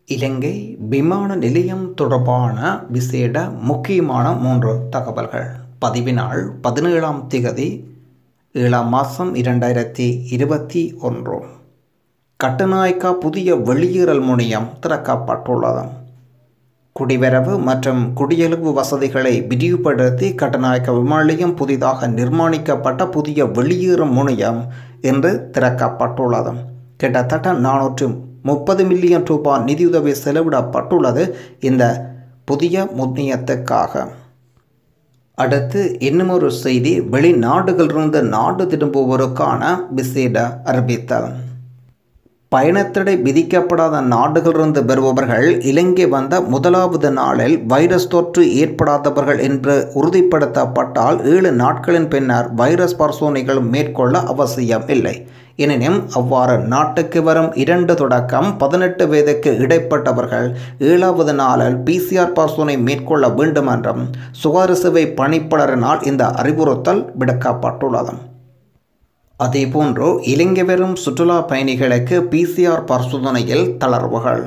இலங்கை விமான நிலையம் தொடர்பான விசேட முக்கியமான மூன்று தகவல்கள் பதிவினாள் பதினேழாம் திகதி ஏழாம் மாதம் இரண்டாயிரத்தி இருபத்தி ஒன்று கட்டுநாயக்கா புதிய வெளியேறல் முனையம் திறக்கப்பட்டுள்ளது குடிவரவு மற்றும் குடியெழுவு வசதிகளை விரிவுபடுத்தி கட்டுநாயக்க விமான நிலையம் புதிதாக நிர்மாணிக்கப்பட்ட புதிய வெளியேறும் முனையம் இன்று திறக்கப்பட்டுள்ளது கிட்டத்தட்ட நானூற்று முப்பது மில்லியன் ரூபாய் நிதியுதவி செலவிடப்பட்டுள்ளது இந்த புதிய முன்னியத்துக்காக அடுத்து இன்னுமொரு செய்தி வெளிநாடுகளிலிருந்து நாடு திரும்புவோருக்கான விசேட அறிவித்தல் பயணத்தடை விதிக்கப்படாத நாடுகளிலிருந்து வருபவர்கள் இலங்கை வந்த முதலாவது நாளில் வைரஸ் தொற்று ஏற்படாதவர்கள் என்று உறுதிப்படுத்தப்பட்டால் ஏழு நாட்களின் பின்னர் வைரஸ் பரிசோதனைகள் மேற்கொள்ள அவசியம் இல்லை எனினும் அவ்வாறு நாட்டுக்கு வரும் இரண்டு தொடக்கம் பதினெட்டு வயதுக்கு இடைப்பட்டவர்கள் ஏழாவது நாளில் பிசிஆர் பரிசோதனை மேற்கொள்ள வேண்டும் என்றும் சுகாதார சேவை பணிப்பாளரினால் இந்த அறிவுறுத்தல் விடுக்கப்பட்டுள்ளது அதேபோன்று இலங்கை வரும் சுற்றுலா பயணிகளுக்கு பிசிஆர் பரிசோதனையில் தளர்வுகள்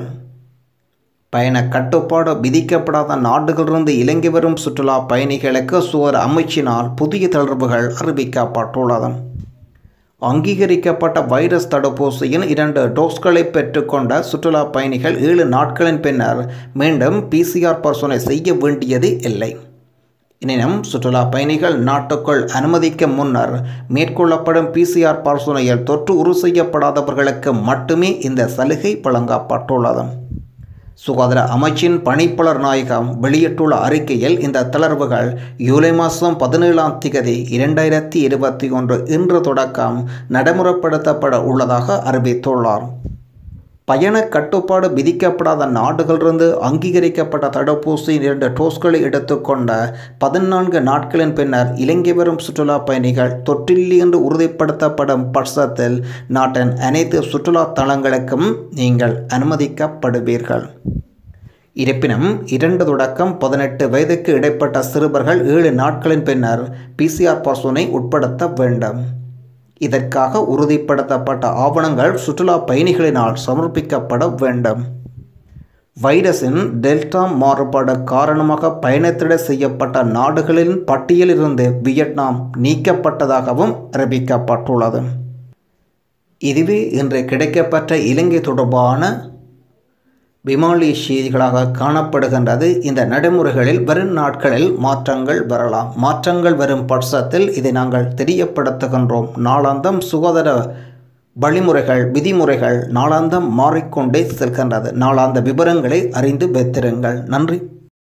பயண கட்டுப்பாடு விதிக்கப்படாத நாடுகளிலிருந்து இலங்கை வரும் சுற்றுலா பயணிகளுக்கு சுவர் அமைச்சினால் புதிய தளர்வுகள் அறிவிக்கப்பட்டுள்ளது அங்கீகரிக்கப்பட்ட வைரஸ் தடுப்பூசியின் இரண்டு டோஸ்களை பெற்றுக்கொண்ட சுற்றுலா பயணிகள் ஏழு நாட்களின் பின்னர் மீண்டும் பிசிஆர் பரிசோதனை செய்ய வேண்டியது இல்லை எனினும் சுற்றுலா பயணிகள் நாட்டுக்குள் அனுமதிக்க முன்னர் மேற்கொள்ளப்படும் பிசிஆர் பரிசோதனையில் தொற்று உறுதி செய்யப்படாதவர்களுக்கு மட்டுமே இந்த சலுகை வழங்கப்பட்டுள்ளது சுகாதார அமைச்சின் பணிப்பாளர் நாயகம் வெளியிட்டுள்ள அறிக்கையில் இந்த தளர்வுகள் ஜூலை மாதம் பதினேழாம் திகதி இரண்டாயிரத்தி இருபத்தி ஒன்று இன்று தொடக்கம் நடைமுறைப்படுத்தப்பட உள்ளதாக அறிவித்துள்ளார் பயண கட்டுப்பாடு விதிக்கப்படாத நாடுகளிலிருந்து அங்கீகரிக்கப்பட்ட தடுப்பூசி இரண்டு டோஸ்களை எடுத்துக்கொண்ட பதினான்கு நாட்களின் பின்னர் இலங்கை வரும் சுற்றுலா பயணிகள் தொற்றில்லை என்று உறுதிப்படுத்தப்படும் பட்சத்தில் நாட்டின் அனைத்து சுற்றுலா தலங்களுக்கும் நீங்கள் அனுமதிக்கப்படுவீர்கள் இருப்பினும் இரண்டு தொடக்கம் பதினெட்டு வயதுக்கு இடைப்பட்ட சிறுவர்கள் ஏழு நாட்களின் பின்னர் பிசிஆர் பரிசோதனை உட்படுத்த வேண்டும் இதற்காக உறுதிப்படுத்தப்பட்ட ஆவணங்கள் சுற்றுலா பயணிகளினால் சமர்ப்பிக்கப்பட வேண்டும் வைரஸின் டெல்டா மாறுபாடு காரணமாக பயணத்திட செய்யப்பட்ட நாடுகளின் பட்டியலிருந்து வியட்நாம் நீக்கப்பட்டதாகவும் அறிவிக்கப்பட்டுள்ளது இதுவே இன்று கிடைக்கப்பட்ட இலங்கை தொடர்பான விமானி செய்திகளாக காணப்படுகின்றது இந்த நடைமுறைகளில் வரும் நாட்களில் மாற்றங்கள் வரலாம் மாற்றங்கள் வரும் பட்சத்தில் இதை நாங்கள் தெரியப்படுத்துகின்றோம் நாளாந்தம் சுகாதார வழிமுறைகள் விதிமுறைகள் நாளாந்தம் மாறிக்கொண்டே செல்கின்றது நாளாந்த விவரங்களை அறிந்து வைத்திருங்கள் நன்றி